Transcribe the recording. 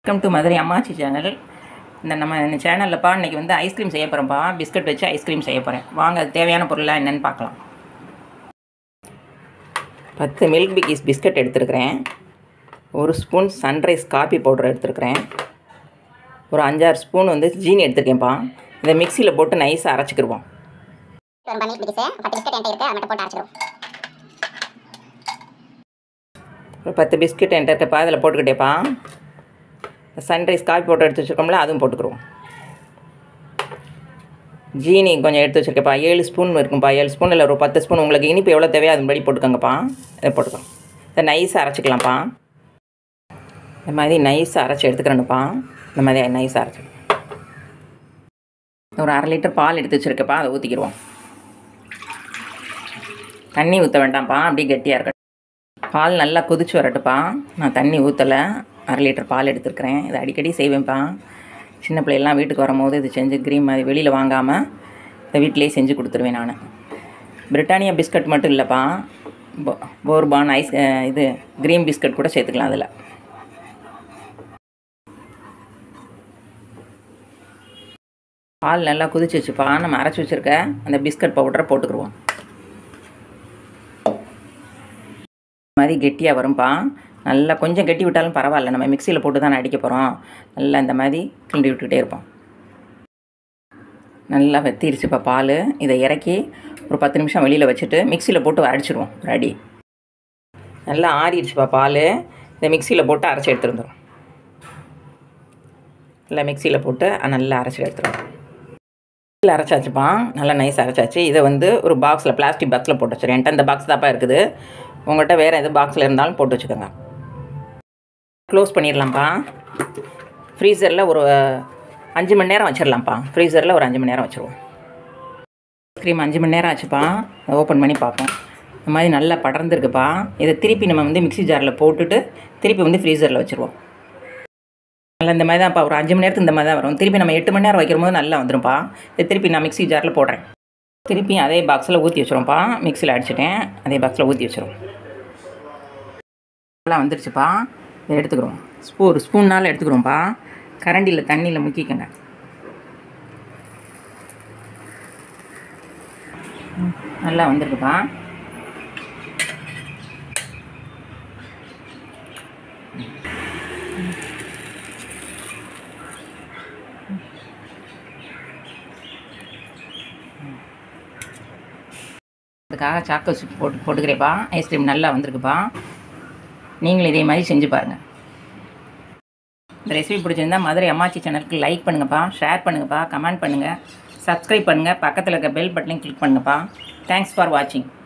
welcome to Madurai அம்மாச்சி channel இந்த நம்ம இந்த சேனல்லப்பா இன்றைக்கி வந்து ஐஸ்கிரீம் செய்ய போகிறோம்ப்பா பிஸ்கட் வச்சு ஐஸ்கிரீம் செய்ய போகிறேன் வாங்க அது தேவையான பொருளாக என்னென்னு பார்க்கலாம் பத்து மில்க் பிக்கிஸ் பிஸ்கட் எடுத்துருக்கிறேன் ஒரு ஸ்பூன் சன்ரைஸ் காபி பவுடர் எடுத்துருக்கிறேன் ஒரு அஞ்சாறு ஸ்பூன் வந்து ஜீனி எடுத்துருக்கேன்ப்பா இதை மிக்சியில் போட்டு நைஸாக அரைச்சிக்கிடுவோம் ஒரு பண்ணி பிடிச்சு பத்து பிஸ்கட் என்கிட்ட இருக்கு அதை மட்டும் போட்டு அரைச்சிடும் ஒரு பத்து பிஸ்கட் என்கிட்ட இருக்கப்பா அதில் போட்டுக்கிட்டேப்பா சன்ரைஸ் காபி பவுடர் எடுத்து வச்சுருக்கோம்ல அதுவும் போட்டுக்கிடுவோம் ஜீனி கொஞ்சம் எடுத்து வச்சுருக்கப்பா ஏழு ஸ்பூன் இருக்கும்ப்பா ஏழு ஸ்பூன் இல்லை ஒரு பத்து ஸ்பூன் உங்களுக்கு இனிப்பு எவ்வளோ தேவையோ அதுபடி போட்டுக்கோங்கப்பா இதை போட்டுக்கோங்க இதை நைஸாக அரைச்சிக்கலாம்ப்பா இந்த மாதிரி நைஸாக அரைச்சி எடுத்துக்கிறேன்னுப்பா இந்த மாதிரி நைஸாக அரைச்சி ஒரு அரை லிட்டர் பால் எடுத்து வச்சுருக்கப்பா அதை ஊற்றிக்கிடுவோம் தண்ணி ஊற்ற வேண்டாம்ப்பா அப்படியே கெட்டியாக இருக்கட்டும் பால் நல்லா கொதிச்சு வரட்டுப்பா நான் தண்ணி ஊற்றலை அரை லிட்டர் பால் எடுத்துருக்கிறேன் இதை அடிக்கடி செய்வேன்ப்பா சின்ன பிள்ளைலாம் வீட்டுக்கு வரும்போது இது செஞ்சு க்ரீம் மாதிரி வெளியில் வாங்காமல் இதை வீட்டிலேயே செஞ்சு கொடுத்துருவேன் நான் பிரிட்டானியா பிஸ்கட் மட்டும் இல்லைப்பா போ போர்பான் ஐஸ் அஹ், இது க்ரீம் பிஸ்கட் கூட சேர்த்துக்கலாம் அதில் பால் நல்லா கொதிச்சு வச்சுப்பா நம்ம அரைச்சி வச்சுருக்க அந்த பிஸ்கட் பவுடரை போட்டுக்கிடுவோம் இந்த மாதிரி கெட்டியாக வரும்பா நல்லா கொஞ்சம் கெட்டி விட்டாலும் பரவாயில்ல நம்ம மிக்சியில் போட்டு தானே அடிக்க போகிறோம் நல்லா இந்த மாதிரி கிண்டி விட்டுக்கிட்டே இருப்போம் நல்லா வெத்திருச்சுப்பா பால் இதை இறக்கி ஒரு பத்து நிமிஷம் வெளியில் வச்சுட்டு மிக்சியில் போட்டு அடிச்சிடுவோம் ஒரு அடி நல்லா ஆறிடுச்சுப்பா பால் இதை மிக்சியில் போட்டு அரைச்சி எடுத்துருந்துடும் நல்லா மிக்சியில் போட்டு நல்லா அரைச்சி எடுத்துருவோம் மிக்சியில் அரைச்சாச்சுப்பா நல்லா நைஸ் அரைச்சாச்சு இதை வந்து ஒரு பாக்ஸில் பிளாஸ்டிக் பாக்ஸில் போட்டு வச்சுருக்கேன் என்கிட்ட இந்த பாக்ஸ் தாப்பா இருக்குது உங்கள்கிட்ட வேறு எது பாக்ஸில் இருந்தாலும் போட்டு வச்சுக்கோங்க க்ளோஸ் பண்ணிடலாம்ப்பா ஃப்ரீசரில் ஒரு அஞ்சு மணி நேரம் வச்சிடலாம்ப்பா ஃப்ரீசரில் ஒரு அஞ்சு மணி நேரம் வச்சுருவோம் ஐஸ்கிரீம் அஞ்சு மணி நேரம் ஆச்சுப்பா அதை ஓப்பன் பண்ணி பார்ப்போம் இந்த மாதிரி நல்லா படர்ந்துருக்குப்பா இதை திருப்பி நம்ம வந்து மிக்ஸி ஜாரில் போட்டுட்டு திருப்பி வந்து ஃப்ரீசரில் வச்சுருவோம் நல்லா இந்த மாதிரி தான்ப்பா ஒரு அஞ்சு மணி நேரத்துக்கு இந்த மாதிரி தான் வரும் திருப்பி நம்ம எட்டு மணி நேரம் வைக்கும் போது நல்லா வந்துரும்ப்பா இதை திருப்பி நான் மிக்ஸி ஜாரில் போடுறேன் திருப்பி அதே பாக்ஸில் ஊற்றி வச்சுருவோம்ப்பா மிக்ஸியில் அடிச்சிட்டேன் அதே பாக்ஸில் ஊற்றி வச்சுருவோம் நல்லா வந்துருச்சுப்பா இதை எடுத்துக்கிறோம் ஸ்பூ ஒரு ஸ்பூன்னால் எடுத்துக்கிறோம்ப்பா கரண்டியில் தண்ணியில் முக்கிக்கங்க ம், நல்லா வந்திருக்குப்பா அதுக்காக சாக்கோ சிப் போட்டு போட்டுக்கிறேப்பா ஐஸ்கிரீம் நல்லா வந்திருக்குப்பா நீங்களும் இதே மாதிரி செஞ்சு பாருங்கள் இந்த ரெசிபி பிடிச்சிருந்தா மதுரை அம்மாச்சி சேனலுக்கு லைக் பண்ணுங்கப்பா ஷேர் பண்ணுங்கப்பா கமெண்ட் பண்ணுங்கள் சப்ஸ்கிரைப் பண்ணுங்கள் பக்கத்தில் இருக்க பெல் பட்டனையும் கிளிக் பண்ணுங்கப்பா தேங்க்ஸ் ஃபார் வாட்சிங்